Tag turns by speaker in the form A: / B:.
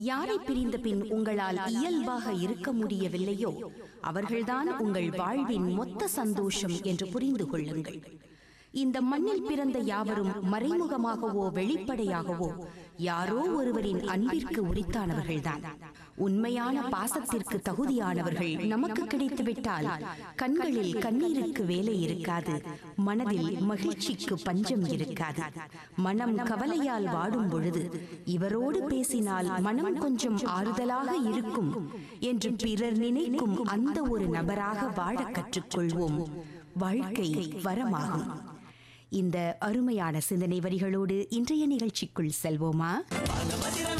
A: யாரை பிரிந்த பின் உங்களால் இயல்பாக இருக்க முடியவில்லையோ அவர்கள்தான் உங்கள் வாழ்வின் மொத்த சந்தோஷம் என்று புரிந்து கொள்ளுங்கள் இந்த மண்ணில் பிறந்த யாவரும் மறைமுகமாகவோ வெளிப்படையாகவோ யாரோ ஒருவரின் அன்பிற்கு உரித்தானவர்கள்தான் உண்மையான பாசத்திற்கு தகுதியானவர்கள் நமக்கு கிடைத்துவிட்டால் கண்களில் கண்ணீருக்கு வேலை இருக்காது மனதில் மகிழ்ச்சிக்கு பஞ்சம் இருக்காது மனம் கவலையால் வாடும் பொழுது இவரோடு பேசினால் மனம் கொஞ்சம் ஆறுதலாக இருக்கும் என்று பிறர் நினைக்கும் அந்த ஒரு நபராக வாழ கற்றுக்கொள்வோம் வாழ்க்கை வரமாகும் இந்த அருமையான சிந்தனை வரிகளோடு இன்றைய நிகழ்ச்சிக்குள் செல்வோமா